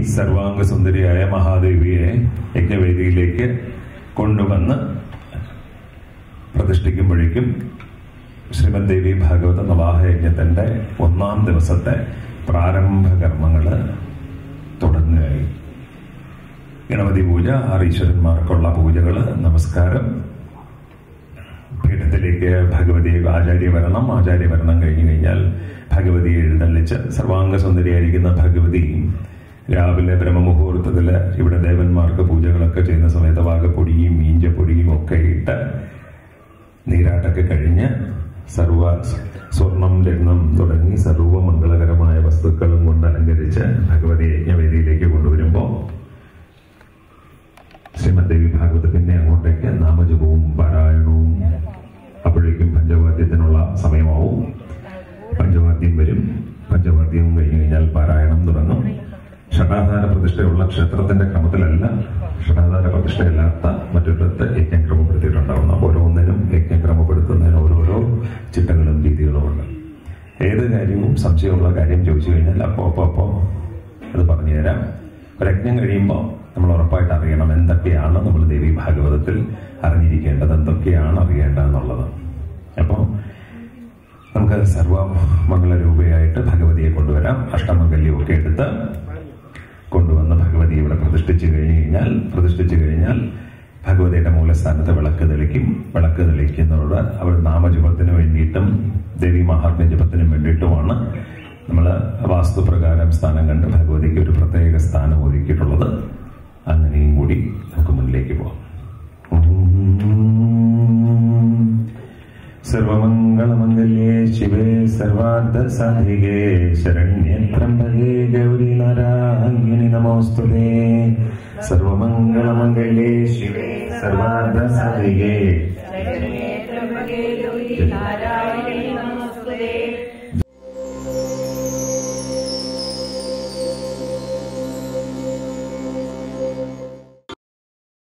സർവാംഗ സുന്ദരിയായ മഹാദേവിയെ യജ്ഞവേദിയിലേക്ക് കൊണ്ടുവന്ന് പ്രതിഷ്ഠിക്കുമ്പോഴേക്കും ശ്രീമദ് ദേവി ഭാഗവത നവാഹ യജ്ഞത്തിന്റെ ഒന്നാം ദിവസത്തെ പ്രാരംഭ കർമ്മങ്ങള് തുടങ്ങുകയായി ഗണപതി പൂജ ആറീശ്വരന്മാർക്കുള്ള പൂജകള് നമസ്കാരം പീഠത്തിലേക്ക് ഭഗവതി ആചാര്യ വരണം ആചാര്യ വരണം കഴിഞ്ഞു കഴിഞ്ഞാൽ ഭഗവതിയെ എഴുന്നള്ളിച്ച് സർവാംഗ സുന്ദരിയായിരിക്കുന്ന ഭഗവതി രാവിലെ ബ്രഹ്മമുഹൂർത്തത്തില് ഇവിടെ ദേവന്മാർക്ക് പൂജകളൊക്കെ ചെയ്യുന്ന സമയത്ത് വാഗപ്പൊടിയും മീഞ്ചപ്പൊടിയും ഒക്കെ ഇട്ട് നീരാട്ടൊക്കെ കഴിഞ്ഞ് സർവ സ്വർണം രത്നം തുടങ്ങി സർവ മംഗളകരമായ വസ്തുക്കളും കൊണ്ട് അലങ്കരിച്ച് ഭഗവതി യജ്ഞവേദിയിലേക്ക് കൊണ്ടുവരുമ്പോൾ ശ്രീമദ് ദേവി ഭാഗവത് പിന്നെ അങ്ങോട്ടേക്ക് നാമജപവും പാരായണവും അപ്പോഴേക്കും പഞ്ചവാദ്യത്തിനുള്ള സമയമാവും പഞ്ചവാദ്യം വരും പഞ്ചവാദ്യവും കഴിഞ്ഞു കഴിഞ്ഞാൽ പാരായണം തുടങ്ങും ഷടാധാര പ്രതിഷ്ഠയുള്ള ക്ഷേത്രത്തിന്റെ ക്രമത്തിലല്ല ഷടാധാര പ്രതിഷ്ഠയില്ലാത്ത മറ്റൊരിടത്ത് യജ്ഞം ക്രമപ്പെടുത്തിയിട്ടുണ്ടാവുന്ന ഓരോന്നിനും യജ്ഞം ക്രമപ്പെടുത്തുന്നതിന് ഓരോരോ ചിട്ടകളും രീതികളും ഉണ്ട് ഏത് കാര്യവും സംശയമുള്ള കാര്യം ചോദിച്ചു കഴിഞ്ഞാൽ അപ്പോ അപ്പോ അപ്പോ അത് പറഞ്ഞു തരാം ഒരു യജ്ഞം കഴിയുമ്പോൾ നമ്മൾ ഉറപ്പായിട്ട് അറിയണം എന്തൊക്കെയാണ് നമ്മൾ ദേവി ഭാഗവതത്തിൽ അറിഞ്ഞിരിക്കേണ്ടത് എന്തൊക്കെയാണ് അറിയേണ്ടതെന്നുള്ളത് അപ്പോൾ നമുക്ക് സർവമംഗളരൂപയായിട്ട് ഭഗവതിയെ കൊണ്ടുവരാം അഷ്ടമംഗല്യമൊക്കെ എടുത്ത് കൊണ്ടുവന്ന് ഭഗവതി ഇവിടെ പ്രതിഷ്ഠിച്ചു കഴിഞ്ഞു കഴിഞ്ഞാൽ പ്രതിഷ്ഠിച്ചു കഴിഞ്ഞാൽ ഭഗവതിയുടെ മൂലസ്ഥാനത്ത് വിളക്ക് തെളിക്കും വിളക്ക് തെളിക്കുന്നതോട് അവർ നാമജപത്തിന് വേണ്ടിയിട്ടും ദേവി മഹാത്മ്യ ജപത്തിനും വേണ്ടിയിട്ടുമാണ് നമ്മൾ വാസ്തുപ്രകാരം സ്ഥാനം കണ്ട് ഭഗവതിക്ക് ഒരു പ്രത്യേക സ്ഥാനം ഒരുക്കിയിട്ടുള്ളത് അങ്ങനെയും കൂടി നമുക്ക് മുന്നിലേക്ക് പോകാം സർവമംഗളമംഗല്യേ ശിവേ സർവാർത്ഥ സാധികേ ശരണ്യേ ത്രംബകേ ഗൗരി നാരായണി നമോസ്തുതേ സർവമംഗളമംഗല്യേ ശിവേ സർവാർത്ഥ സാധികേ നാരായണി